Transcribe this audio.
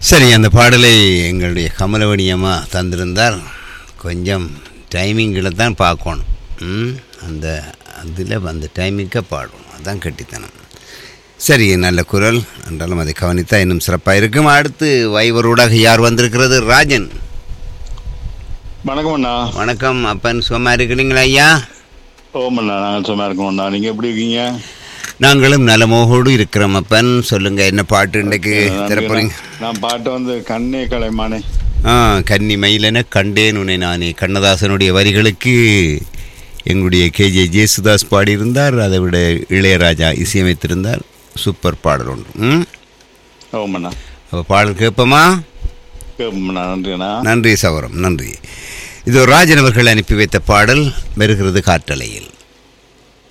சரி அந்த பாடலை எங்களுடைய கமலவணி அம்மா தந்திருந்தார் கொஞ்சம் டைமிங்கில் தான் பார்க்கணும் ம், அந்த அதில் அந்த டைமிங்காக பாடணும் அதான் கட்டித்தனம் சரி நல்ல குரல் என்றாலும் அதை கவனித்தா இன்னும் சிறப்பாக இருக்கும் அடுத்து வைவரூடாக யார் வந்திருக்கிறது ராஜன் வணக்கம் அண்ணா வணக்கம் அப்பன் சுகமாக இருக்கிறீங்களா ஐயா ஓம் அண்ணா நாங்கள் சும்மா இருக்கோம் அண்ணா நீங்க எப்படி இருக்கீங்க நாங்களும் நலமோகோடு இருக்கிறோம் அப்பன் சொல்லுங்க என்ன பாட்டு இன்றைக்கு நான் திறப்புறீங்க நான் பாட்டு வந்து கண்ணே கலைமானே ஆ கன்னி மயிலென கண்டேன் உன்னை நானே கண்ணதாசனுடைய வரிகளுக்கு எங்களுடைய கேஜே ஜேசுதாஸ் பாடியிருந்தார் அதை விட இளையராஜா இசையமைத்திருந்தார் சூப்பர் பாடல் ஒன்று ம் ஓம் அண்ணா அப்போ பாடல் கேட்போமா கேட்போம் அண்ணா நன்றி அண்ணா நன்றி சவரம் நன்றி இது ராஜன் அவர்கள் அனுப்பி வைத்த பாடல் வருகிறது காற்றலையில்